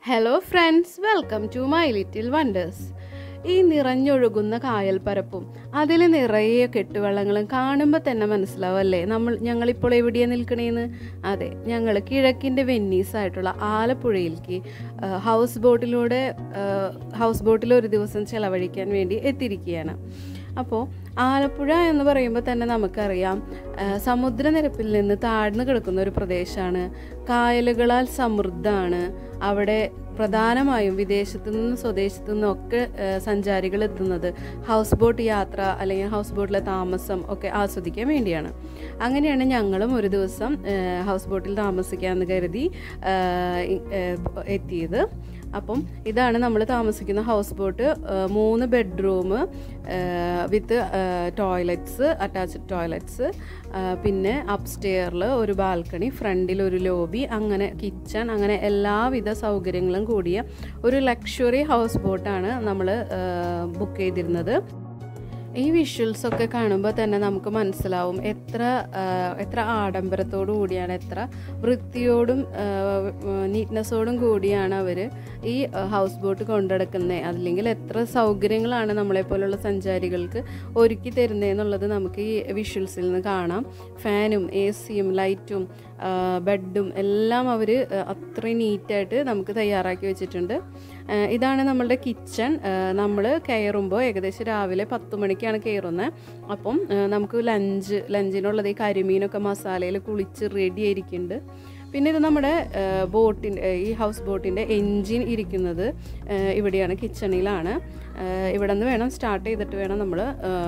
hello friends welcome to my little wonders ഈ നിറഞ്ഞൊഴുകുന്ന കായൽ പരപ്പും അതിൽ നിറയെ കെട്ടുവള്ളങ്ങളും കാണുമ്പോൾ തന്നെ മനസ്സിലാവും അല്ലേ നമ്മൾ ഞങ്ങളിപ്പോൾ എവിടെയാണ് നിൽക്കണേന്ന് അതെ ഞങ്ങൾ കിഴക്കിൻ്റെ വെന്നീസ് ആയിട്ടുള്ള ആലപ്പുഴയിലേക്ക് ആ, ഹൗസ് ബോട്ടിലൂടെ ആ, ഹൗസ് ബോട്ടിൽ ഒരു ദിവസം ചെലവഴിക്കാൻ വേണ്ടി എത്തിയിരിക്കുകയാണ് അപ്പോൾ ആലപ്പുഴ എന്ന് പറയുമ്പോൾ തന്നെ നമുക്കറിയാം ആ, സമുദ്രനിരപ്പിൽ നിന്ന് താഴ്ന്നു കിടക്കുന്ന ഒരു പ്രദേശമാണ് കായലുകളാൽ സമൃദ്ധമാണ് അവിടെ പ്രധാനമായും വിദേശത്തു നിന്നും സ്വദേശത്തു നിന്നും ഒക്കെ ആ, സഞ്ചാരികൾ എത്തുന്നത് ഹൗസ് ബോട്ട് യാത്ര അല്ലെങ്കിൽ ഹൗസ് ബോട്ടിലെ താമസം ഒക്കെ ആസ്വദിക്കാൻ വേണ്ടിയാണ് അങ്ങനെയാണ് ഞങ്ങളും ഒരു ദിവസം ആ, ഹൗസ് ബോട്ടിൽ താമസിക്കാമെന്ന് കരുതി ആ, ഇ- ആ, എത്തിയത് അപ്പം ഇതാണ് നമ്മൾ താമസിക്കുന്ന ഹൗസ് ബോട്ട് മൂന്ന് bedroom with toilets attached toilets പിന്നെ അപ്സ്റ്റെയറിൽ ഒരു ബാൽക്കണി ഫ്രണ്ടിൽ ഒരു ലോബി അങ്ങനെ കിച്ചൺ അങ്ങനെ എല്ലാവിധ സൗകര്യങ്ങളും കൂടിയ ഒരു ലക്ഷറി ഹൗസ് ബോട്ടാണ് നമ്മൾ ബുക്ക് ചെയ്തിരുന്നത് ഈ വിഷ്വൽസ് ഒക്കെ കാണുമ്പോൾ തന്നെ നമുക്ക് മനസ്സിലാവും എത്ര ആ, എത്ര ആഡംബരത്തോടു കൂടിയാണ് എത്ര വൃത്തിയോടും നീറ്റ്നെസ്സോടും കൂടിയാണ് അവർ ഈ ഹൗസ് ബോട്ട് കൊണ്ടുനടക്കുന്നത് അല്ലെങ്കിൽ എത്ര സൗകര്യങ്ങളാണ് നമ്മളെപ്പോലുള്ള സഞ്ചാരികൾക്ക് ഒരുക്കി തരുന്നതെന്നുള്ളത് നമുക്ക് ഈ വിഷ്വൽസിൽ നിന്ന് കാണാം ഫാനും എ സിയും ലൈറ്റും ബെഡും എല്ലാം അവർ അത്രയും നീറ്റായിട്ട് നമുക്ക് തയ്യാറാക്കി വെച്ചിട്ടുണ്ട് ആ, ഇതാണ് നമ്മളുടെ കിച്ചൺ നമ്മൾ കയറുമ്പോൾ ഏകദേശം രാവിലെ പത്ത് മണിക്കാണ് കയറുന്നത് അപ്പം ആ, നമുക്ക് ലഞ്ച് ലഞ്ചിനുള്ളത് ഈ കരിമീനൊക്കെ മസാലയിൽ കുളിച്ച് റെഡി ആയിരിക്കുന്നുണ്ട് പിന്നെ ഇത് നമ്മുടെ ബോട്ടിൻ്റെ ഈ ഹൗസ് ബോട്ടിൻ്റെ എൻജിൻ ഇരിക്കുന്നത് ആ, ഇവിടെയാണ് കിച്ചണിലാണ് ഇവിടെ നിന്ന് വേണം സ്റ്റാർട്ട് ചെയ്തിട്ട് വേണം നമ്മൾ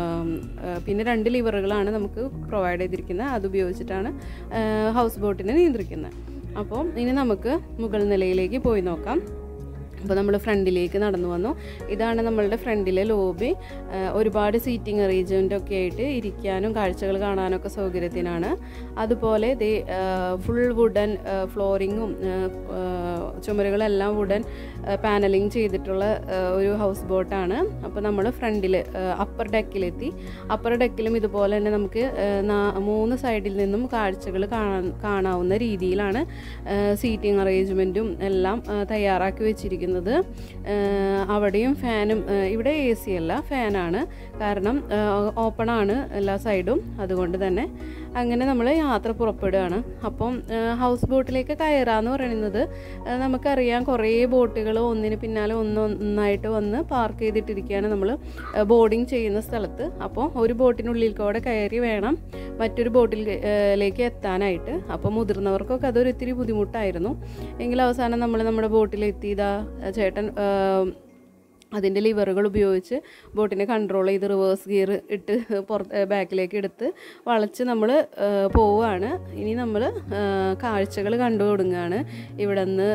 പിന്നെ രണ്ട് ലിവറുകളാണ് നമുക്ക് പ്രൊവൈഡ് ചെയ്തിരിക്കുന്നത് അത് ഉപയോഗിച്ചിട്ടാണ് ആ, ഹൗസ് ബോട്ടിനെ നിയന്ത്രിക്കുന്നത് അപ്പോൾ ഇനി നമുക്ക് മുകൾ നിലയിലേക്ക് പോയി നോക്കാം അപ്പോൾ നമ്മൾ ഫ്രണ്ടിലേക്ക് നടന്നു വന്നു ഇതാണ് നമ്മളുടെ ഫ്രണ്ടിലെ ലോബി ആഹ് ഒരുപാട് സീറ്റിംഗ് അറേഞ്ച്മെൻ്റ് ഒക്കെ ആയിട്ട് ഇരിക്കാനും കാഴ്ചകൾ കാണാനൊക്കെ സൗകര്യത്തിനാണ് അതുപോലെ ദേ ഫുൾ വുഡൻ ഫ്ലോറിങ്ങും ചുമരുകളെല്ലാം വുഡൻ പാനലിങ് ചെയ്തിട്ടുള്ള ആഹ് ഒരു ഹൗസ് ബോട്ടാണ് അപ്പോൾ നമ്മൾ ഫ്രണ്ടിൽ അപ്പർ ഡെക്കിലെത്തി അപ്പർ ഡെക്കിലും ഇതുപോലെ തന്നെ നമുക്ക് ആഹ് നാ- മൂന്ന് സൈഡിൽ നിന്നും കാഴ്ചകൾ കാണാൻ കാണാവുന്ന രീതിയിലാണ് സീറ്റിംഗ് അറേഞ്ച്മെൻറ്റും എല്ലാം ആഹ് തയ്യാറാക്കി വെച്ചിരിക്കുന്നത് ആഹ് അവിടെയും ഫാനും ആഹ് ഇവിടെ എ സി അല്ല ഫാനാണ് കാരണം ഓപ്പൺ ആണ് എല്ലാ സൈഡും അതുകൊണ്ട് തന്നെ അങ്ങനെ നമ്മൾ യാത്ര പുറപ്പെടുകയാണ് അപ്പം ആഹ് ഹൗസ് ബോട്ടിലേക്ക് കയറാന്ന് പറയുന്നത് ആഹ് നമുക്കറിയാം കുറേ ബോട്ടുകൾ ഒന്നിന് പിന്നാലെ ഒന്ന് ഒന്നായിട്ട് വന്ന് പാർക്ക് ചെയ്തിട്ടിരിക്കുകയാണ് നമ്മൾ ബോർഡിങ് ചെയ്യുന്ന സ്ഥലത്ത് അപ്പോൾ ഒരു ബോട്ടിനുള്ളിൽ കൂടെ കയറി വേണം മറ്റൊരു ബോട്ടിൽ ലേക്ക് എത്താനായിട്ട് അപ്പോൾ മുതിർന്നവർക്കൊക്കെ അതൊരു ഇത്തിരി ബുദ്ധിമുട്ടായിരുന്നു എങ്കിൽ അവസാനം നമ്മൾ നമ്മുടെ ബോട്ടിൽ എത്തിയതാ ചേട്ടൻ ആഹ് അതിൻ്റെ ലിവറുകൾ ഉപയോഗിച്ച് ബോട്ടിനെ കൺട്രോൾ ചെയ്ത് റിവേഴ്സ് ഗിയർ ഇട്ട് പുറത്ത് ബാക്കിലേക്ക് എടുത്ത് വളച്ച് നമ്മൾ പോവുകയാണ് ഇനി നമ്മൾ കാഴ്ചകൾ കണ്ടു തുടങ്ങുകയാണ് ഇവിടെ നിന്ന്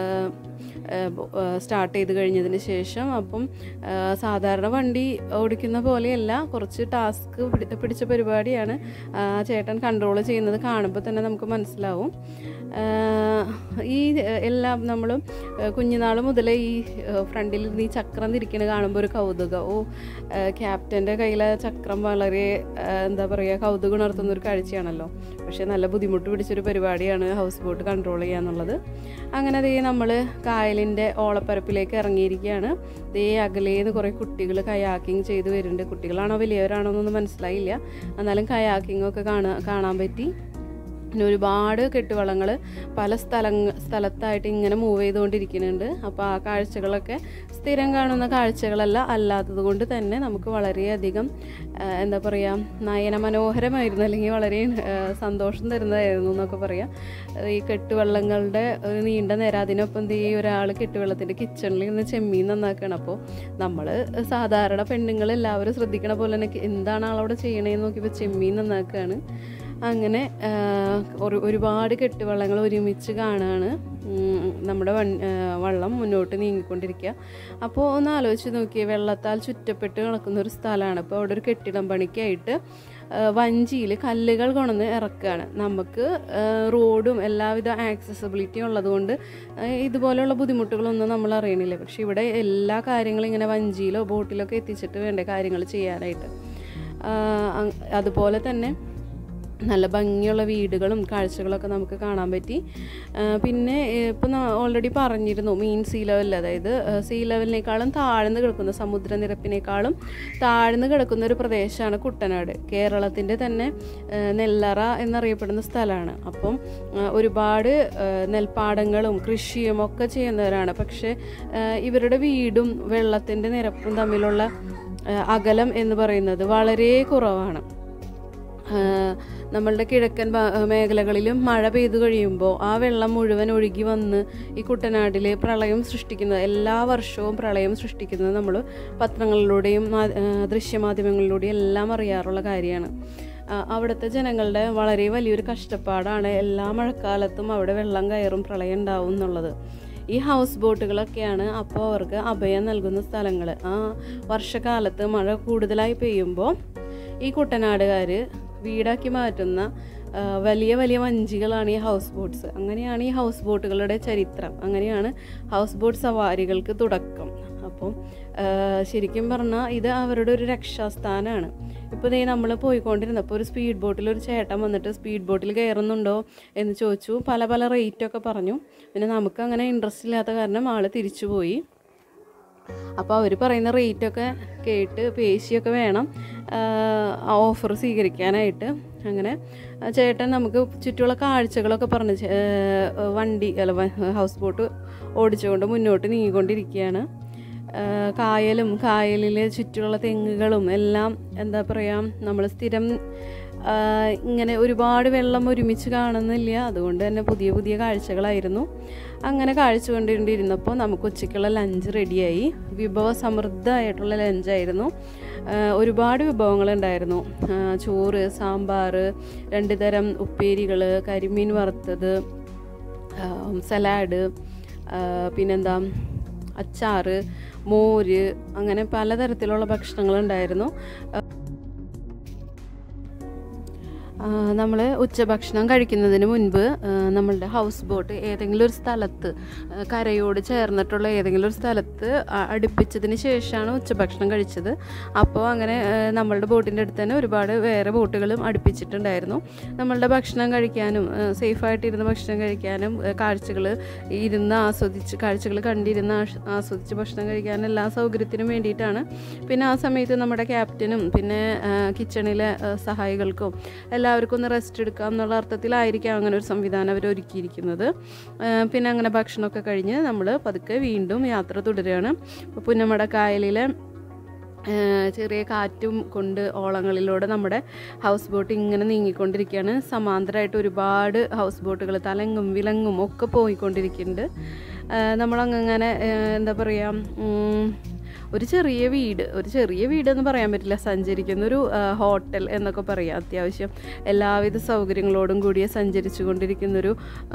സ്റ്റാർട്ട് ചെയ്ത് കഴിഞ്ഞതിന് ശേഷം അപ്പം ആ, സാധാരണ വണ്ടി ഓടിക്കുന്ന പോലെയല്ല കുറച്ച് ടാസ്ക് പിടിച്ച പരിപാടിയാണ് ആ, ചേട്ടൻ കൺട്രോൾ ചെയ്യുന്നത് കാണുമ്പോൾ തന്നെ നമുക്ക് മനസ്സിലാവും ആ, ഈ ആ, എല്ലാം നമ്മൾ കുഞ്ഞുനാൾ മുതലേ ഈ ഫ്രണ്ടിൽ നിന്ന് ഈ ചക്രം തിരിക്കണ കാണുമ്പോൾ ഒരു കൗതുകം ഓ ക്യാപ്റ്റൻ്റെ കയ്യിലെ ചക്രം വളരെ ആ, എന്താ പറയുക കൗതുകം ഉണർത്തുന്ന ഒരു കാഴ്ചയാണല്ലോ പക്ഷേ നല്ല ബുദ്ധിമുട്ട് പിടിച്ചൊരു പരിപാടിയാണ് ഹൗസ് ബോട്ട് കൺട്രോൾ ചെയ്യുക എന്നുള്ളത് അങ്ങനെ ദേ നമ്മൾ കായലിൻ്റെ ഓളപ്പരപ്പിലേക്ക് ഇറങ്ങിയിരിക്കുകയാണ് ദേ അകലേന്ന് കുറേ കുട്ടികൾ കയാക്കിങ് ചെയ്ത് വരുന്നുണ്ട് കുട്ടികളാണോ വലിയവരാണോ എന്നൊന്നും മനസ്സിലായില്ല എന്നാലും കയാക്കിംഗ് ഒക്കെ കാണാൻ കാണാൻ പറ്റി പിന്നെ ഒരുപാട് കെട്ടുവള്ളങ്ങൾ പല സ്ഥലങ്ങ സ്ഥലത്തായിട്ട് ഇങ്ങനെ മൂവ് ചെയ്തുകൊണ്ടിരിക്കുന്നുണ്ട് അപ്പോൾ ആ കാഴ്ചകളൊക്കെ സ്ഥിരം കാണുന്ന കാഴ്ചകളല്ല അല്ലാത്തത് കൊണ്ട് തന്നെ നമുക്ക് വളരെയധികം ആ, എന്താ പറയുക നയന മനോഹരമായിരുന്നു അല്ലെങ്കിൽ വളരെ ആ, സന്തോഷം തരുന്നതായിരുന്നു എന്നൊക്കെ പറയാം ഈ കെട്ടുവള്ളങ്ങളുടെ ഒരു നീണ്ട നേരം അതിനൊപ്പം എന്ത് ഈ ഒരാൾ കെട്ടുവെള്ളത്തിൻ്റെ കിച്ചണിൽ ഇരുന്ന് ചെമ്മീൻ നന്നാക്കണം അപ്പോൾ നമ്മൾ സാധാരണ പെണ്ണുങ്ങൾ എല്ലാവരും ശ്രദ്ധിക്കണ പോലെ തന്നെ എന്താണ് ആളവിടെ ചെയ്യണേന്ന് നോക്കിയപ്പോൾ ചെമ്മീൻ നന്നാക്കുകയാണ് അങ്ങനെ ആ, ഒരു ഒരുപാട് കെട്ടുവള്ളങ്ങൾ ഒരുമിച്ച് കാണുകയാണ് ഉം, നമ്മുടെ വൺ ആ, വള്ളം മുന്നോട്ട് നീങ്ങിക്കൊണ്ടിരിക്കുക അപ്പോൾ ഒന്ന് ആലോചിച്ച് നോക്കിയേ വെള്ളത്താൽ ചുറ്റപ്പെട്ട് കിടക്കുന്ന ഒരു സ്ഥലമാണ് അപ്പോൾ അവിടെ ഒരു കെട്ടിടം പണിക്കായിട്ട് വഞ്ചിയിൽ കല്ലുകൾ കൊണ്ടുവന്ന് ഇറക്കുകയാണ് നമുക്ക് ആ, റോഡും എല്ലാവിധ ആക്സസിബിലിറ്റിയും ഉള്ളതുകൊണ്ട് ആ, ഇതുപോലെയുള്ള ബുദ്ധിമുട്ടുകളൊന്നും നമ്മൾ അറിയണില്ല പക്ഷേ ഇവിടെ എല്ലാ കാര്യങ്ങളും ഇങ്ങനെ വഞ്ചിയിലോ ബോട്ടിലോ ഒക്കെ എത്തിച്ചിട്ട് വേണ്ടേ കാര്യങ്ങൾ ചെയ്യാനായിട്ട് ആ, അങ്- അതുപോലെ തന്നെ നല്ല ഭംഗിയുള്ള വീടുകളും കാഴ്ചകളൊക്കെ നമുക്ക് കാണാൻ പറ്റി ആ, പിന്നെ ഇപ്പം ഓൾറെഡി പറഞ്ഞിരുന്നു മീൻ സീ ലെവൽ അതായത് സീ ലെവലിനേക്കാളും താഴ്ന്ന് കിടക്കുന്ന സമുദ്രനിരപ്പിനേക്കാളും താഴ്ന്ന് കിടക്കുന്ന ഒരു പ്രദേശമാണ് കുട്ടനാട് കേരളത്തിൻ്റെ തന്നെ ആ, നെല്ലറ എന്നറിയപ്പെടുന്ന സ്ഥലമാണ് അപ്പം ആ, ഒരുപാട് ആ, നെൽപ്പാടങ്ങളും കൃഷിയും ഒക്കെ ചെയ്യുന്നവരാണ് പക്ഷേ ആ, ഇവരുടെ വീടും വെള്ളത്തിൻ്റെ നിരപ്പും തമ്മിലുള്ള ആ, അകലം എന്ന് പറയുന്നത് വളരെ കുറവാണ് ആഹ് നമ്മളുടെ കിഴക്കൻ ഭാ- മേഖലകളിലും മഴ പെയ്തു കഴിയുമ്പോൾ ആ വെള്ളം മുഴുവൻ ഒഴുകി വന്ന് ഈ കുട്ടനാട്ടിൽ പ്രളയം സൃഷ്ടിക്കുന്നത് എല്ലാ വർഷവും പ്രളയം സൃഷ്ടിക്കുന്നത് നമ്മൾ പത്രങ്ങളിലൂടെയും മാ- ആഹ് ദൃശ്യമാധ്യമങ്ങളിലൂടെയും എല്ലാം അറിയാറുള്ള കാര്യമാണ് ആഹ് അവിടുത്തെ ജനങ്ങളുടെ വളരെ വലിയൊരു കഷ്ടപ്പാടാണ് എല്ലാ മഴക്കാലത്തും അവിടെ വെള്ളം കയറും പ്രളയം ഉണ്ടാവും എന്നുള്ളത് ഈ ഹൗസ് ബോട്ടുകളൊക്കെയാണ് അപ്പോൾ അവർക്ക് അഭയം നൽകുന്ന സ്ഥലങ്ങൾ ആ വർഷകാലത്ത് മഴ കൂടുതലായി പെയ്യുമ്പോൾ ഈ കുട്ടനാടുകാർ വീടാക്കി മാറ്റുന്ന ആ, വലിയ വലിയ വഞ്ചികളാണ് ഈ ഹൗസ് ബോട്ട്സ് അങ്ങനെയാണ് ഈ ഹൗസ് ബോട്ടുകളുടെ ചരിത്രം അങ്ങനെയാണ് ഹൗസ് ബോട്ട് സവാരികൾക്ക് തുടക്കം അപ്പം ആ, ശരിക്കും പറഞ്ഞാൽ ഇത് അവരുടെ ഒരു രക്ഷാസ്ഥാനമാണ് ഇപ്പോൾ ദേ നമ്മൾ പോയിക്കൊണ്ടിരുന്നപ്പോൾ ഒരു സ്പീഡ് ബോട്ടിൽ ഒരു ചേട്ടൻ വന്നിട്ട് സ്പീഡ് ബോട്ടിൽ കയറുന്നുണ്ടോ എന്ന് ചോദിച്ചു പല പല റേറ്റൊക്കെ പറഞ്ഞു പിന്നെ നമുക്ക് അങ്ങനെ ഇൻട്രസ്റ്റ് ഇല്ലാത്ത കാരണം ആൾ തിരിച്ചു പോയി അപ്പോൾ അവർ പറയുന്ന റേറ്റൊക്കെ കേട്ട് പേശിയൊക്കെ വേണം ഓഫർ സ്വീകരിക്കാനായിട്ട് അങ്ങനെ ആ ചേട്ടൻ നമുക്ക് ചുറ്റുമുള്ള കാഴ്ചകളൊക്കെ പറഞ്ഞ് ചെ- ആ, വണ്ടി അല്ല വ- ഹൗസ് ബോട്ട് ഓടിച്ചുകൊണ്ട് മുന്നോട്ട് നീങ്ങിക്കൊണ്ടിരിക്കുകയാണ് ആ, കായലും കായലിലെ ചുറ്റുമുള്ള തെങ്ങുകളും എല്ലാം എന്താ പറയുക നമ്മൾ സ്ഥിരം ആ, ഇങ്ങനെ ഒരുപാട് വെള്ളം ഒരുമിച്ച് കാണുന്നില്ല അതുകൊണ്ട് തന്നെ പുതിയ പുതിയ കാഴ്ചകളായിരുന്നു അങ്ങനെ കാഴ്ച കണ്ടുകൊണ്ടിരുന്നപ്പോൾ നമുക്ക് ഉച്ചയ്ക്കുള്ള ലഞ്ച് റെഡിയായി വിഭവ സമൃദ്ധമായിട്ടുള്ള ലഞ്ചായിരുന്നു ആ, ഒരുപാട് വിഭവങ്ങളുണ്ടായിരുന്നു ആ, ചോറ് സാമ്പാർ രണ്ട് തരം ഉപ്പേരികൾ കരിമീൻ വറുത്തത് ആ, സലാഡ് ആ, പിന്നെന്താ അച്ചാറ് മോര് അങ്ങനെ പലതരത്തിലുള്ള ഭക്ഷണങ്ങളുണ്ടായിരുന്നു നമ്മൾ ഉച്ചഭക്ഷണം കഴിക്കുന്നതിന് മുൻപ് ആ, നമ്മളുടെ ഹൗസ് ബോട്ട് ഏതെങ്കിലും ഒരു സ്ഥലത്ത് ആ, കരയോട് ചേർന്നിട്ടുള്ള ഏതെങ്കിലും ഒരു സ്ഥലത്ത് ആ, അടുപ്പിച്ചതിന് ശേഷമാണ് ഉച്ചഭക്ഷണം കഴിച്ചത് അപ്പോൾ അങ്ങനെ ആ, നമ്മളുടെ ബോട്ടിൻ്റെ അടുത്ത് തന്നെ ഒരുപാട് വേറെ ബോട്ടുകളും അടുപ്പിച്ചിട്ടുണ്ടായിരുന്നു നമ്മളുടെ ഭക്ഷണം കഴിക്കാനും സേഫായിട്ടിരുന്ന് ഭക്ഷണം കഴിക്കാനും കാഴ്ചകൾ ഇരുന്ന് ആസ്വദിച്ച് കാഴ്ചകൾ കണ്ടിരുന്ന് ആഷ്- ആസ്വദിച്ച് ഭക്ഷണം കഴിക്കാനും എല്ലാ സൗകര്യത്തിനും വേണ്ടിയിട്ടാണ് പിന്നെ ആ സമയത്ത് നമ്മുടെ ക്യാപ്റ്റനും പിന്നെ ആ, കിച്ചണിലെ ആ, സഹായികൾക്കും എല്ലാവർക്കും ഒന്ന് റെസ്റ്റ് എടുക്കാം എന്നുള്ള അർത്ഥത്തിലായിരിക്കാം അങ്ങനെ ഒരു സംവിധാനം അവർ ഒരുക്കിയിരിക്കുന്നത് ആ, പിന്നെ അങ്ങനെ ഭക്ഷണമൊക്കെ കഴിഞ്ഞ് നമ്മൾ പതുക്കെ വീണ്ടും യാത്ര തുടരുകയാണ് അപ്പോൾ പുന്നമട കായലിലെ ആ, ചെറിയ കാറ്റും കൊണ്ട് ഓളങ്ങളിലൂടെ നമ്മുടെ ഹൗസ് ബോട്ട് ഇങ്ങനെ നീങ്ങിക്കൊണ്ടിരിക്കുകയാണ് സമാന്തരമായിട്ട് ഒരുപാട് ഹൗസ് ബോട്ടുകൾ തലങ്ങും വിലങ്ങും ഒക്കെ പോയിക്കൊണ്ടിരിക്കുന്നുണ്ട് ആ, നമ്മളങ്ങനെ ആ, എന്താ പറയുക ഉം, ഒരു ചെറിയ വീട് ഒരു ചെറിയ വീട് എന്ന് പറയാൻ പറ്റില്ല സഞ്ചരിക്കുന്ന ഒരു ആ, ഹോട്ടൽ എന്നൊക്കെ പറയാം അത്യാവശ്യം എല്ലാവിധ സൗകര്യങ്ങളോടും കൂടിയ സഞ്ചരിച്ചു കൊണ്ടിരിക്കുന്നൊരു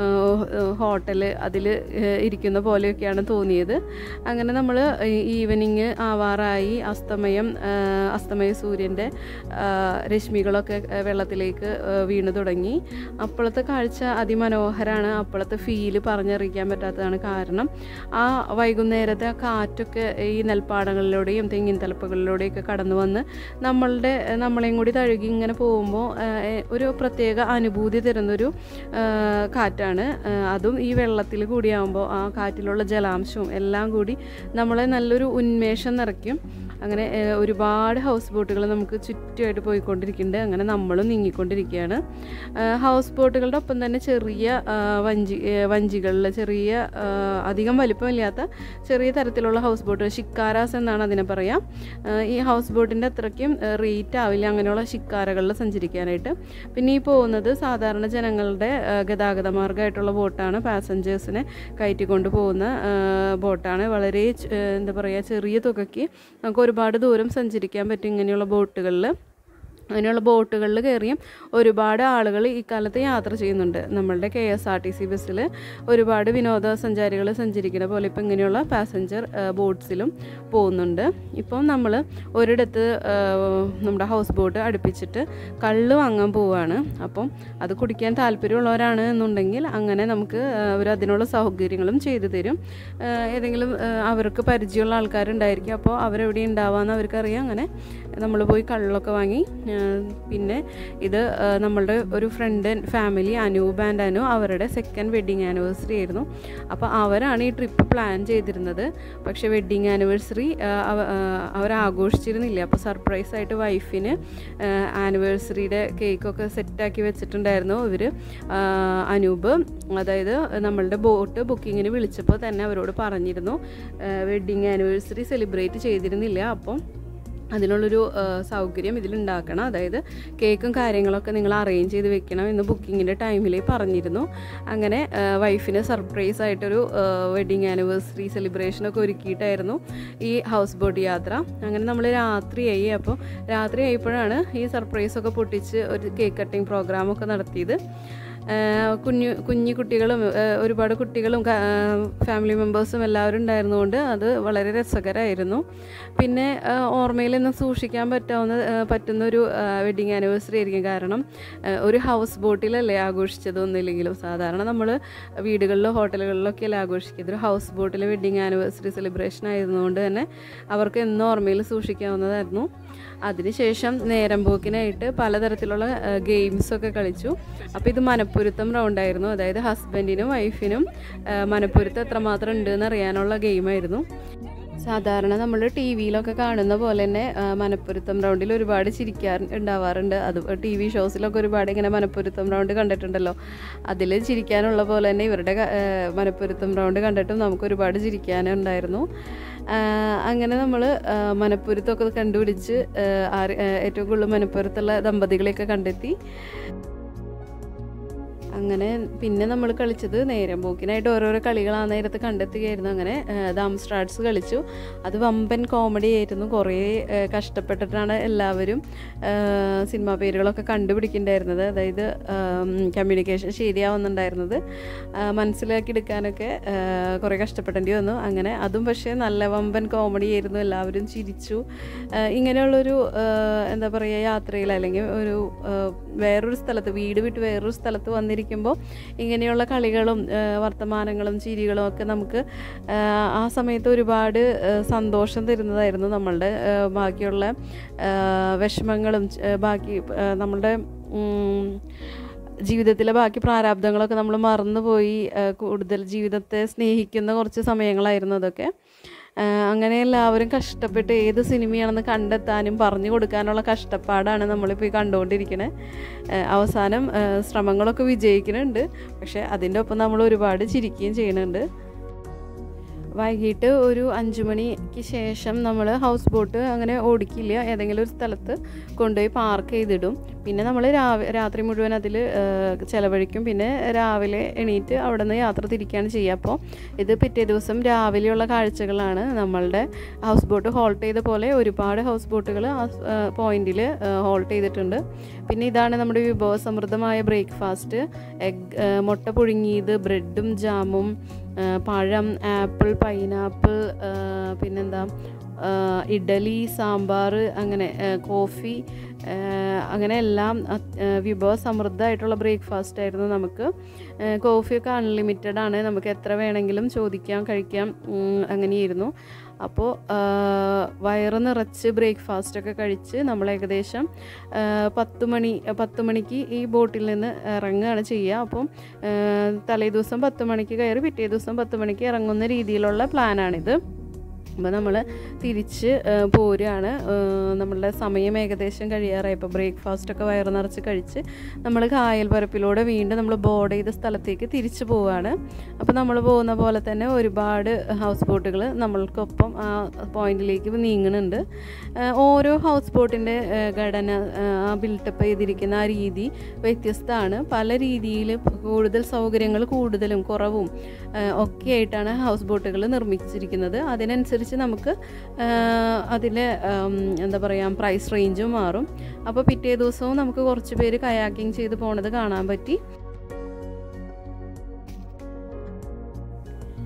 ഹോട്ടൽ അതിൽ ഇരിക്കുന്ന പോലെയൊക്കെയാണ് തോന്നിയത് അങ്ങനെ നമ്മൾ ഈവനിങ് ആവാറായി അസ്തമയം ആ, അസ്തമയ സൂര്യൻ്റെ ആ, രശ്മികളൊക്കെ ആ, വെള്ളത്തിലേക്ക് ആ, വീണു തുടങ്ങി അപ്പോഴത്തെ കാഴ്ച അതിമനോഹരമാണ് അപ്പോഴത്തെ ഫീല് പറഞ്ഞറിയിക്കാൻ പറ്റാത്തതാണ് കാരണം ആ വൈകുന്നേരത്തെ ആ കാറ്റൊക്കെ ഈ നെൽപ്പാടങ്ങളിലൂടെയും തെങ്ങിൻ തലപ്പുകളിലൂടെയൊക്കെ കടന്നു വന്ന് നമ്മളുടെ നമ്മളെയും കൂടി തഴുകി ഇങ്ങനെ പോകുമ്പോൾ ഒരു പ്രത്യേക അനുഭൂതി തരുന്നൊരു ആ, കാറ്റാണ് ആ, അതും ഈ വെള്ളത്തിൽ കൂടിയാകുമ്പോൾ ആ കാറ്റിലുള്ള ജലാംശവും എല്ലാം കൂടി നമ്മളെ നല്ലൊരു ഉന്മേഷം നിറയ്ക്കും അങ്ങനെ ആ, ഒരുപാട് ഹൗസ് ബോട്ടുകൾ നമുക്ക് ചുറ്റുമായിട്ട് പോയിക്കൊണ്ടിരിക്കുന്നുണ്ട് അങ്ങനെ നമ്മളും നീങ്ങിക്കൊണ്ടിരിക്കുകയാണ് ആ, ഹൗസ് ബോട്ടുകളുടെ ഒപ്പം തന്നെ ചെറിയ ആ, വഞ്ചി വഞ്ചികളിൽ ചെറിയ ആ, അധികം വലിപ്പമില്ലാത്ത ചെറിയ തരത്തിലുള്ള ഹൗസ് ബോട്ട് ഷിക്കാരാസ് എന്നാണ് അതിനെ പറയാം ആ, ഈ ഹൗസ് ബോട്ടിൻ്റെ അത്രയ്ക്കും റേറ്റ് ആവില്ല അങ്ങനെയുള്ള ഷിക്കാരകളിൽ സഞ്ചരിക്കാനായിട്ട് പിന്നെ ഈ പോകുന്നത് സാധാരണ ജനങ്ങളുടെ ആ, ഗതാഗത മാർഗമായിട്ടുള്ള ബോട്ടാണ് പാസഞ്ചേഴ്സിനെ കയറ്റിക്കൊണ്ട് പോകുന്ന ആ, ബോട്ടാണ് വളരെ ച്- ആ, എന്താ പറയുക ചെറിയ തുകയ്ക്ക് നമുക്ക് ഒരുപാട് ദൂരം സഞ്ചരിക്കാൻ പറ്റും ഇങ്ങനെയുള്ള ബോട്ടുകളിൽ അങ്ങനെയുള്ള ബോട്ടുകളിൽ കയറിയും ഒരുപാട് ആളുകൾ ഇക്കാലത്ത് യാത്ര ചെയ്യുന്നുണ്ട് നമ്മളുടെ K S R T C ബസ്സിൽ ഒരുപാട് വിനോദസഞ്ചാരികൾ സഞ്ചരിക്കുന്ന പോലെ ഇപ്പം ഇങ്ങനെയുള്ള പാസഞ്ചർ ബോട്ട്സിലും പോകുന്നുണ്ട് ഇപ്പം നമ്മൾ ഒരിടത്ത് ആ, നമ്മുടെ ഹൗസ് ബോട്ട് അടുപ്പിച്ചിട്ട് കള്ള് വാങ്ങാൻ പോവുകയാണ് അപ്പം അത് കുടിക്കാൻ താല്പര്യമുള്ളവരാണ് എന്നുണ്ടെങ്കിൽ അങ്ങനെ നമുക്ക് ആ, അവർ അതിനുള്ള സൗകര്യങ്ങളും ചെയ്തു തരും ആ, ഏതെങ്കിലും ആ, അവർക്ക് പരിചയമുള്ള ആൾക്കാരുണ്ടായിരിക്കും അപ്പോൾ അവരെവിടെ ഉണ്ടാവാമെന്ന് അവർക്കറിയാം അങ്ങനെ നമ്മൾ പോയി കള്ളൊക്കെ വാങ്ങി ആ, പിന്നെ ഇത് ആ, നമ്മളുടെ ഒരു friend family Anoop and Anu അവരുടെ സെക്കൻഡ് വെഡ്ഡിങ് ആനിവേഴ്സറി ആയിരുന്നു അപ്പോൾ അവരാണ് ഈ ട്രിപ്പ് പ്ലാൻ ചെയ്തിരുന്നത് പക്ഷേ വെഡ്ഡിങ് ആനിവേഴ്സറി അവർ ആഘോഷിച്ചിരുന്നില്ല അപ്പോൾ സർപ്രൈസ് ആയിട്ട് വൈഫിന് ആനിവേഴ്സറിയുടെ കേക്കൊക്കെ സെറ്റാക്കി വെച്ചിട്ടുണ്ടായിരുന്നു ഇവർ അനൂപ് അതായത് നമ്മളുടെ ബോട്ട് ബുക്കിങ്ങിന് വിളിച്ചപ്പോൾ തന്നെ അവരോട് പറഞ്ഞിരുന്നു വെഡ്ഡിങ് ആനിവേഴ്സറി സെലിബ്രേറ്റ് ചെയ്തിരുന്നില്ല അപ്പം അതിനുള്ളൊരു ആ, സൗകര്യം ഇതിലുണ്ടാക്കണം അതായത് കേക്കും കാര്യങ്ങളൊക്കെ നിങ്ങൾ അറേഞ്ച് ചെയ്ത് വെക്കണം എന്ന് ബുക്കിങ്ങിൻ്റെ ടൈമിൽ പറഞ്ഞിരുന്നു അങ്ങനെ ആ, വൈഫിന് സർപ്രൈസ് ആയിട്ടൊരു വെഡ്ഡിങ് ആനിവേഴ്സറി സെലിബ്രേഷനൊക്കെ ഒരുക്കിയിട്ടായിരുന്നു ഈ ഹൗസ് ബോട്ട് യാത്ര അങ്ങനെ നമ്മൾ രാത്രിയായി അപ്പോൾ രാത്രി ആയപ്പോഴാണ് ഈ സർപ്രൈസൊക്കെ പൊട്ടിച്ച് ഒരു കേക്ക് കട്ടിങ് പ്രോഗ്രാമൊക്കെ നടത്തിയത് ആ, കുഞ്ഞു കുഞ്ഞു കുട്ടികളും ആ, ഒരുപാട് കുട്ടികളും ഫാമിലി മെമ്പേഴ്സും എല്ലാവരും ഉണ്ടായിരുന്നുകൊണ്ട് അത് വളരെ രസകരമായിരുന്നു പിന്നെ ആ, ഓർമ്മയിൽ നിന്ന് സൂക്ഷിക്കാൻ പറ്റാവുന്ന ആ, പറ്റുന്ന ഒരു വെഡ്ഡിങ് ആനിവേഴ്സറി ആയിരിക്കും കാരണം ആ, ഒരു ഹൗസ് ബോട്ടിലല്ലേ ആഘോഷിച്ചതൊന്നുമില്ലെങ്കിലും സാധാരണ നമ്മൾ വീടുകളിലോ ഹോട്ടലുകളിലൊക്കെ അല്ലേ ആഘോഷിക്കുന്നത് ഒരു ഹൗസ് ബോട്ടിലെ വെഡ്ഡിങ് ആനിവേഴ്സറി സെലിബ്രേഷൻ ആയിരുന്നുകൊണ്ട് തന്നെ അവർക്ക് എന്നും ഓർമ്മയിൽ സൂക്ഷിക്കാവുന്നതായിരുന്നു അതിനുശേഷം നേരം പോക്കിനായിട്ട് പലതരത്തിലുള്ള ഗെയിംസൊക്കെ കളിച്ചു അപ്പോൾ ഇത് മനപ്പൊരുത്തം റൗണ്ടായിരുന്നു അതായത് ഹസ്ബൻഡിനും വൈഫിനും മനപ്പൊരുത്തം എത്രമാത്രം ഉണ്ടെന്ന് അറിയാനുള്ള ഗെയിമായിരുന്നു സാധാരണ നമ്മൾ ടി വിയിലൊക്കെ കാണുന്ന പോലെ തന്നെ ആ, മനപ്പൊരുത്തം റൗണ്ടിൽ ഒരുപാട് ചിരിക്കാൻ ഉണ്ടാവാറുണ്ട് അത് ടി വി ഷോസിലൊക്കെ ഒരുപാട് ഇങ്ങനെ മനപ്പൊരുത്തം റൗണ്ട് കണ്ടിട്ടുണ്ടല്ലോ അതിൽ ചിരിക്കാനുള്ള പോലെ തന്നെ ഇവരുടെ ക- ആ, മനപ്പൊരുത്തം റൗണ്ട് കണ്ടിട്ടും നമുക്ക് ഒരുപാട് ചിരിക്കാനുണ്ടായിരുന്നു ആ, അങ്ങനെ നമ്മൾ മനപ്പൊരുത്തമൊക്കെ കണ്ടുപിടിച്ച് ആ, ആര് ആ, ഏറ്റവും കൂടുതൽ മനപ്പൊരുത്തുള്ള ദമ്പതികളെയൊക്കെ കണ്ടെത്തി അങ്ങനെ പിന്നെ നമ്മൾ കളിച്ചത് നേരം പോക്കിനായിട്ട് ഓരോരോ കളികൾ ആ നേരത്ത് കണ്ടെത്തുകയായിരുന്നു അങ്ങനെ ദാം സ്റ്റാർട്സ് കളിച്ചു അത് വമ്പൻ കോമഡി ആയിരുന്നു കുറേ ആ, കഷ്ടപ്പെട്ടിട്ടാണ് എല്ലാവരും ആ, സിനിമാ പേരുകളൊക്കെ കണ്ടുപിടിക്കുന്നുണ്ടായിരുന്നത് അതായത് കമ്മ്യൂണിക്കേഷൻ ശരിയാവുന്നുണ്ടായിരുന്നത് ആ, മനസ്സിലാക്കി എടുക്കാനൊക്കെ ആ, കുറേ കഷ്ടപ്പെടേണ്ടി വന്നു അങ്ങനെ അതും പക്ഷേ നല്ല വമ്പൻ കോമഡി ആയിരുന്നു എല്ലാവരും ചിരിച്ചു ആ, ഇങ്ങനെയുള്ളൊരു ആ, എന്താ പറയുക യാത്രയിൽ അല്ലെങ്കിൽ ഒരു ആ, വേറൊരു സ്ഥലത്ത് വീട് വിട്ട് വേറൊരു സ്ഥലത്ത് വന്നിരിക്കുമ്പോൾ ഇങ്ങനെയുള്ള കളികളും ആ, വർത്തമാനങ്ങളും ചിരികളും ഒക്കെ നമുക്ക് ആ, ആ സമയത്ത് ഒരുപാട് ആ, സന്തോഷം തരുന്നതായിരുന്നു നമ്മളുടെ ആ, ബാക്കിയുള്ള ആ, വിഷമങ്ങളും ച- ബാക്കി ആ, നമ്മളുടെ ഉം, ജീവിതത്തിലെ ബാക്കി പ്രാരാബ്ദങ്ങളൊക്കെ നമ്മൾ മറന്നുപോയി ആ, കൂടുതൽ ജീവിതത്തെ സ്നേഹിക്കുന്ന കുറച്ച് സമയങ്ങളായിരുന്നു അതൊക്കെ ആ, അങ്ങനെ എല്ലാവരും കഷ്ടപ്പെട്ട് ഏത് സിനിമയാണെന്ന് കണ്ടെത്താനും പറഞ്ഞു കൊടുക്കാനുള്ള കഷ്ടപ്പാടാണ് നമ്മളിപ്പോൾ ഈ കണ്ടുകൊണ്ടിരിക്കുന്നത് അവസാനം ആ, ശ്രമങ്ങളൊക്കെ വിജയിക്കുന്നുണ്ട് പക്ഷേ അതിൻ്റെ ഒപ്പം നമ്മൾ ഒരുപാട് ചിരിക്കുകയും ചെയ്യുന്നുണ്ട് വൈകിട്ട് ഒരു അഞ്ച് മണിക്ക് ശേഷം നമ്മൾ ഹൗസ് ബോട്ട് അങ്ങനെ ഓടിക്കില്ല ഏതെങ്കിലും ഒരു സ്ഥലത്ത് കൊണ്ടുപോയി പാർക്ക് ചെയ്തിടും പിന്നെ നമ്മൾ രാവി രാത്രി മുഴുവൻ അതിൽ ചിലവഴിക്കും പിന്നെ രാവിലെ എണീറ്റ് അവിടെ നിന്ന് യാത്ര തിരിക്കുകയാണ് ചെയ്യുക അപ്പോൾ ഇത് പിറ്റേ ദിവസം രാവിലെയുള്ള കാഴ്ചകളാണ് നമ്മളുടെ ഹൗസ് ബോട്ട് ഹോൾട്ട് ചെയ്ത പോലെ ഒരുപാട് ഹൗസ് ബോട്ടുകൾ ആ പോയിന്റിൽ ഹോൾട്ട് ചെയ്തിട്ടുണ്ട് പിന്നെ ഇതാണ് നമ്മുടെ വിഭവസമൃദ്ധമായ ബ്രേക്ക്ഫാസ്റ്റ് എഗ് മുട്ട പുഴുങ്ങിയത് ബ്രെഡും ജാമും ആ, പഴം ആപ്പിൾ പൈനാപ്പിൾ ആ, പിന്നെന്താ ആ, ഇഡലി സാമ്പാർ അങ്ങനെ ആ, കോഫി ആ, അങ്ങനെ എല്ലാം അത്- ആ, വിഭവസമൃദ്ധമായിട്ടുള്ള ബ്രേക്ക്ഫാസ്റ്റ് ആയിരുന്നു നമുക്ക് ആ, കോഫിയൊക്കെ അൺലിമിറ്റഡ് ആണ് നമുക്ക് എത്ര വേണമെങ്കിലും ചോദിക്കാം കഴിക്കാം ഉം, അങ്ങനെയായിരുന്നു അപ്പോൾ വയറ് നിറച്ച് ബ്രേക്ക്ഫാസ്റ്റൊക്കെ കഴിച്ച് നമ്മൾ ഏകദേശം ആ, പത്ത് മണി പത്ത് മണിക്ക് ഈ ബോട്ടിൽ നിന്ന് ഇറങ്ങുകയാണ് ചെയ്യുക അപ്പം ആ, തലേ ദിവസം പത്ത് മണിക്ക് കയറി പിറ്റേ ദിവസം പത്ത് മണിക്ക് ഇറങ്ങുന്ന രീതിയിലുള്ള പ്ലാനാണിത് അപ്പോൾ നമ്മൾ തിരിച്ച് ആ, പോരുകയാണ് ആ, നമ്മളുടെ സമയം ഏകദേശം കഴിയാറായി ഇപ്പോൾ ബ്രേക്ക്ഫാസ്റ്റൊക്കെ വയറ് നിറച്ച് കഴിച്ച് നമ്മൾ കായൽ പരപ്പിലൂടെ വീണ്ടും നമ്മൾ ബോർഡ് ചെയ്ത സ്ഥലത്തേക്ക് തിരിച്ചു പോവുകയാണ് അപ്പോൾ നമ്മൾ പോകുന്ന പോലെ തന്നെ ഒരുപാട് ഹൗസ് ബോട്ടുകൾ നമ്മൾക്കൊപ്പം ആ പോയിന്റിലേക്ക് നീങ്ങുന്നുണ്ട് ആ, ഓരോ ഹൗസ് ബോട്ടിൻ്റെ ഘടന ആ ബിൽട്ടപ്പ് ചെയ്തിരിക്കുന്ന ആ രീതി വ്യത്യസ്തമാണ് പല രീതിയിൽ കൂടുതൽ സൗകര്യങ്ങൾ കൂടുതലും കുറവും ആ, ഒക്കെ ആയിട്ടാണ് ഹൗസ് ബോട്ടുകൾ നിർമ്മിച്ചിരിക്കുന്നത് അതിനനുസരിച്ച് നമുക്ക് അതിലെ എന്താ പറയുക പ്രൈസ് റേഞ്ചും മാറും അപ്പോൾ പിറ്റേ ദിവസവും നമുക്ക് കുറച്ച് പേര് കയാക്കിംഗ് ചെയ്ത് പോണത് കാണാൻ പറ്റി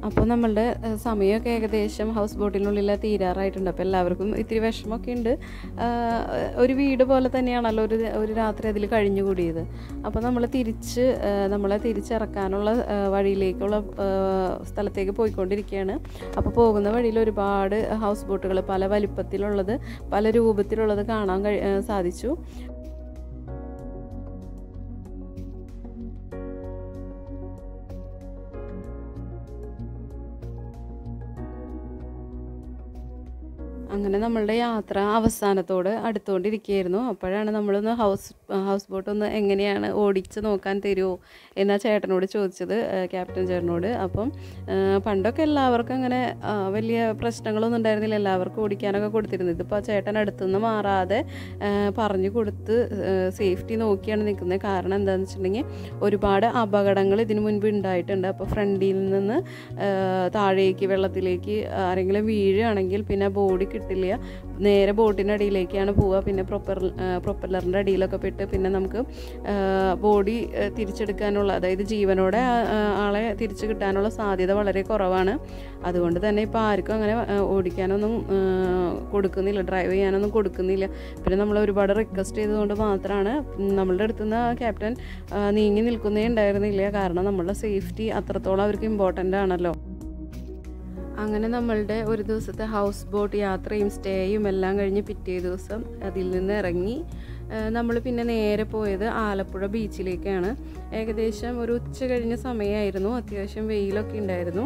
അപ്പോൾ നമ്മളുടെ ഏഹ്, സമയമൊക്കെ ഏകദേശം ഹൗസ് ബോട്ടിനുള്ളിൽ തീരാറായിട്ടുണ്ട് അപ്പോൾ എല്ലാവർക്കും ഇത്തിരി വിഷമമൊക്കെ ഉണ്ട് ആഹ്, ഒരു വീട് പോലെ തന്നെയാണല്ലോ ഒരു ഒരു രാത്രി അതിൽ കഴിഞ്ഞുകൂടിയത് അപ്പോൾ നമ്മൾ തിരിച്ച് ആഹ്, നമ്മളെ തിരിച്ചിറക്കാനുള്ള ആഹ്, വഴിയിലേക്കുള്ള ആഹ്, സ്ഥലത്തേക്ക് പോയിക്കൊണ്ടിരിക്കുകയാണ് അപ്പോൾ പോകുന്ന വഴിയിൽ ഒരുപാട് ഹൗസ് ബോട്ടുകൾ പല വലിപ്പത്തിലുള്ളത് പല രൂപത്തിലുള്ളത് കാണാൻ കഴി ആഹ്, സാധിച്ചു അങ്ങനെ നമ്മളുടെ യാത്ര അവസാനത്തോട് അടുത്തുകൊണ്ടിരിക്കുകയായിരുന്നു അപ്പോഴാണ് നമ്മളൊന്ന് ഹൗസ് ഹൗസ് ബോട്ട് ഒന്ന് എങ്ങനെയാണ് ഓടിച്ച് നോക്കാൻ തരുമോ എന്നാ ചേട്ടനോട് ചോദിച്ചത് ഏഹ് ക്യാപ്റ്റൻ ചേട്ടനോട് അപ്പം ഏഹ് പണ്ടൊക്കെ എല്ലാവർക്കും അങ്ങനെ ആ, വലിയ പ്രശ്നങ്ങളൊന്നും ഉണ്ടായിരുന്നില്ല എല്ലാവർക്കും ഓടിക്കാനൊക്കെ കൊടുത്തിരുന്നത് ഇതിപ്പോൾ ചേട്ടൻ അടുത്തുനിന്ന് മാറാതെ ഏഹ് പറഞ്ഞു കൊടുത്ത് സേഫ്റ്റി നോക്കിയാണ് നിൽക്കുന്നത് കാരണം എന്താണെന്ന് വെച്ചിട്ടുണ്ടെങ്കിൽ ഒരുപാട് അപകടങ്ങൾ ഇതിനു മുൻപ് ഉണ്ടായിട്ടുണ്ട് അപ്പോൾ ഫ്രണ്ടിൽ നിന്ന് ഏഹ് താഴേക്ക് വെള്ളത്തിലേക്ക് ആരെങ്കിലും വീഴുകയാണെങ്കിൽ പിന്നെ ബോഡി കിട്ടില്ല നേരെ ബോട്ടിൻ്റെ അടിയിലേക്കാണ് പോവുക പിന്നെ പ്രൊപ്പർ പ്രൊപ്പല്ലറിൻ്റെ അടിയിലൊക്കെ പെട്ട് പിന്നെ നമുക്ക് ബോഡി തിരിച്ചെടുക്കാനുള്ള അതായത് ജീവനോടെ ആ- ആ ആളെ തിരിച്ചു കിട്ടാനുള്ള സാധ്യത വളരെ കുറവാണ് അതുകൊണ്ട് തന്നെ ഇപ്പോൾ ആർക്കും അങ്ങനെ ആ, ഓടിക്കാനൊന്നും ആ, കൊടുക്കുന്നില്ല ഡ്രൈവ് ചെയ്യാനൊന്നും കൊടുക്കുന്നില്ല പിന്നെ നമ്മൾ ഒരുപാട് റിക്വസ്റ്റ് ചെയ്തതുകൊണ്ട് മാത്രമാണ് നമ്മളുടെ അടുത്തുനിന്ന് ക്യാപ്റ്റൻ ആ, നീങ്ങി നിൽക്കുന്നേ ഉണ്ടായിരുന്നില്ല കാരണം നമ്മളുടെ സേഫ്റ്റി അത്രത്തോളം അവർക്ക് ഇമ്പോർട്ടൻ്റ് ആണല്ലോ അങ്ങനെ നമ്മളുടെ ഒരു ദിവസത്തെ ഹൗസ് ബോട്ട് യാത്രയും സ്റ്റേയും എല്ലാം കഴിഞ്ഞ് പിറ്റേ ദിവസം അതിൽ നിന്ന് ഇറങ്ങി നമ്മൾ പിന്നെ നേരെ പോയത് ആലപ്പുഴ ബീച്ചിലേക്കാണ് ഏകദേശം ഒരു ഉച്ച കഴിഞ്ഞ സമയമായിരുന്നു അത്യാവശ്യം വെയിലൊക്കെ ഉണ്ടായിരുന്നു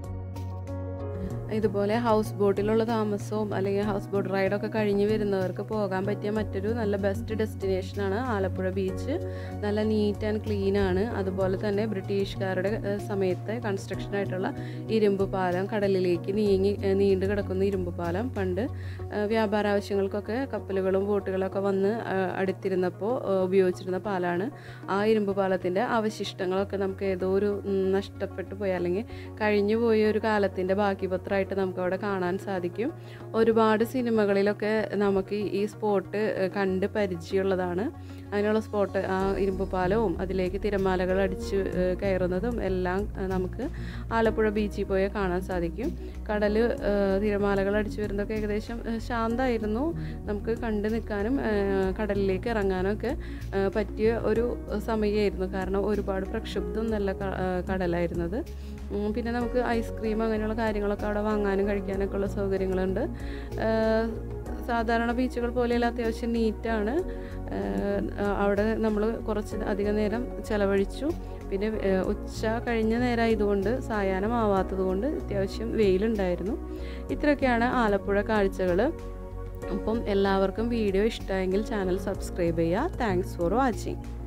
ഇതുപോലെ ഹൗസ് ബോട്ടിലുള്ള താമസവും അല്ലെങ്കിൽ ഹൗസ് ബോട്ട് റൈഡൊക്കെ കഴിഞ്ഞ് വരുന്നവർക്ക് പോകാൻ പറ്റിയ മറ്റൊരു നല്ല ബെസ്റ്റ് ഡെസ്റ്റിനേഷനാണ് ആലപ്പുഴ ബീച്ച് നല്ല നീറ്റ് ആൻഡ് ക്ലീൻ ആണ് അതുപോലെ തന്നെ ബ്രിട്ടീഷുകാരുടെ ഏഹ്, സമയത്തെ കൺസ്ട്രക്ഷൻ ആയിട്ടുള്ള ഇരുമ്പ് പാലം കടലിലേക്ക് നീങ്ങി ഏഹ്, നീണ്ടു കിടക്കുന്ന ഇരുമ്പ് പാലം പണ്ട് ഏഹ്, വ്യാപാര ആവശ്യങ്ങൾക്കൊക്കെ കപ്പലുകളും ബോട്ടുകളൊക്കെ വന്ന് ഏഹ്, അടുത്തിരുന്നപ്പോൾ ഏഹ്, ഉപയോഗിച്ചിരുന്ന പാലാണ് ആ ഇരുമ്പ് പാലത്തിൻ്റെ അവശിഷ്ടങ്ങളൊക്കെ നമുക്ക് ഏതോ ഒരു ഉം, നഷ്ടപ്പെട്ടു പോയ അല്ലെങ്കിൽ കഴിഞ്ഞു പോയ ഒരു കാലത്തിൻ്റെ ബാക്കി പത്രമായിട്ട് നമുക്ക് അവിടെ കാണാൻ സാധിക്കും ഒരുപാട് സിനിമകളിലൊക്കെ നമുക്ക് ഈ സ്പോട്ട് കണ്ട് പരിചയമുള്ളതാണ് അതിനുള്ള സ്പോട്ട് ആ ഇരുമ്പ് പാലവും അതിലേക്ക് തിരമാലകൾ അടിച്ച് ഏഹ്, കയറുന്നതും എല്ലാം ഏഹ്, നമുക്ക് ആലപ്പുഴ ബീച്ചിൽ പോയാൽ കാണാൻ സാധിക്കും കടൽ തിരമാലകൾ അടിച്ചു വരുന്നതൊക്കെ ഏകദേശം ഏഹ്, ശാന്തമായിരുന്നു നമുക്ക് കണ്ടു നിൽക്കാനും ഏഹ്, കടലിലേക്ക് ഇറങ്ങാനും ഒക്കെ ഏഹ്, പറ്റിയ ഒരു സമയമായിരുന്നു കാരണം ഒരുപാട് പ്രക്ഷുബ്ധം നല്ല ക- ഏഹ്, കടലായിരുന്നത് ഉം, പിന്നെ നമുക്ക് ഐസ്ക്രീം അങ്ങനെയുള്ള കാര്യങ്ങളൊക്കെ അവിടെ വാങ്ങാനും കഴിക്കാനൊക്കെ ഉള്ള സൗകര്യങ്ങളുണ്ട് ഏഹ്, സാധാരണ ബീച്ചുകൾ പോലെയല്ല അത്യാവശ്യം നീറ്റാണ് അവിടെ നമ്മൾ കുറച്ച് അധികം നേരം ചിലവഴിച്ചു പിന്നെ ഏഹ്, ഉച്ച കഴിഞ്ഞ നേരമായതുകൊണ്ട് സായാഹ്നമാവാത്തത് കൊണ്ട് അത്യാവശ്യം വെയിലുണ്ടായിരുന്നു ഇത്രയൊക്കെയാണ് ആലപ്പുഴ കാഴ്ചകൾ അപ്പം എല്ലാവർക്കും വീഡിയോ ഇഷ്ടമായെങ്കിൽ ചാനൽ സബ്സ്ക്രൈബ് ചെയ്യുക താങ്ക്സ് ഫോർ വാച്ചിങ്